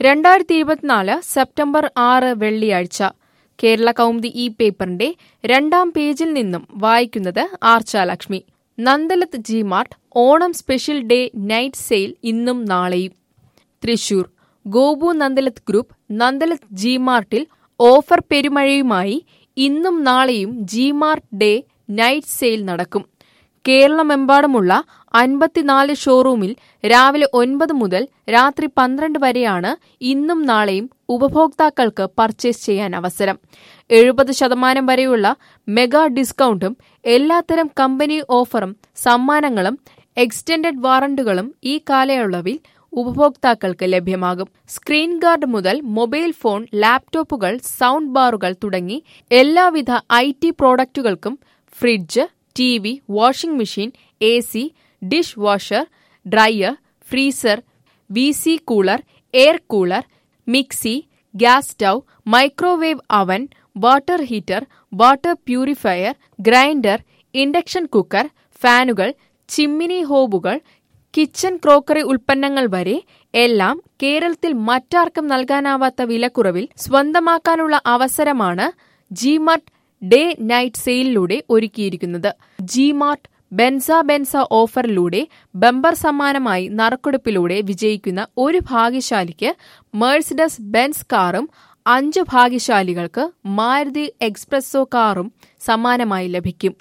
രണ്ടായിരത്തി ഇരുപത്തിനാല് സെപ്റ്റംബർ ആറ് വെള്ളിയാഴ്ച കേരള കൗമുദി ഈ പേപ്പറിന്റെ രണ്ടാം പേജിൽ നിന്നും വായിക്കുന്നത് Archalakshmi Nandalath G mart Onam special day night sale ഇന്നും നാളെയും തൃശൂർ ഗോപു നന്ദലത്ത് ഗ്രൂപ്പ് നന്ദലത്ത് ജി മാർട്ടിൽ ഓഫർ പെരുമഴയുമായി ഇന്നും നാളെയും G mart day night sale നടക്കും കേരളമെമ്പാടുമുള്ള അൻപത്തിനാല് ഷോറൂമിൽ രാവിലെ ഒൻപത് മുതൽ രാത്രി പന്ത്രണ്ട് വരെയാണ് ഇന്നും നാളെയും ഉപഭോക്താക്കൾക്ക് പർച്ചേസ് ചെയ്യാൻ അവസരം എഴുപത് ശതമാനം വരെയുള്ള മെഗാ ഡിസ്കൗണ്ടും എല്ലാത്തരം കമ്പനി ഓഫറും സമ്മാനങ്ങളും എക്സ്റ്റൻഡഡ് വാറണ്ടുകളും ഈ കാലയളവിൽ ഉപഭോക്താക്കൾക്ക് ലഭ്യമാകും സ്ക്രീൻ ഗാർഡ് മുതൽ മൊബൈൽ ഫോൺ ലാപ്ടോപ്പുകൾ സൗണ്ട് ബാറുകൾ തുടങ്ങി എല്ലാവിധ ഐ ടി പ്രോഡക്റ്റുകൾക്കും fridge T V washing machine A C dish washer dryer freezer V C cooler air cooler mixie gas stove microwave oven water heater water purifier grinder induction cooker ഫാനുകൾ chimney ഹോബുകൾ kitchen crockery ഉൽപ്പന്നങ്ങൾ വരെ എല്ലാം കേരളത്തിൽ മറ്റാർക്കും നൽകാനാവാത്ത വിലക്കുറവിൽ സ്വന്തമാക്കാനുള്ള അവസരമാണ് G-Mart day night സെയിലിലൂടെ ഒരുക്കിയിരിക്കുന്നത് ജിമാർട്ട് ബെൻസ ബെൻസ ഓഫറിലൂടെ ബമ്പർ സമ്മാനമായി നറുക്കെടുപ്പിലൂടെ വിജയിക്കുന്ന ഒരു ഭാഗ്യശാലിക്ക് മേഴ്സിഡസ് ബെൻസ് കാറും അഞ്ച് ഭാഗ്യശാലികൾക്ക് മാരുതി എക്സ്പ്രസോ കാറും സമ്മാനമായി ലഭിക്കും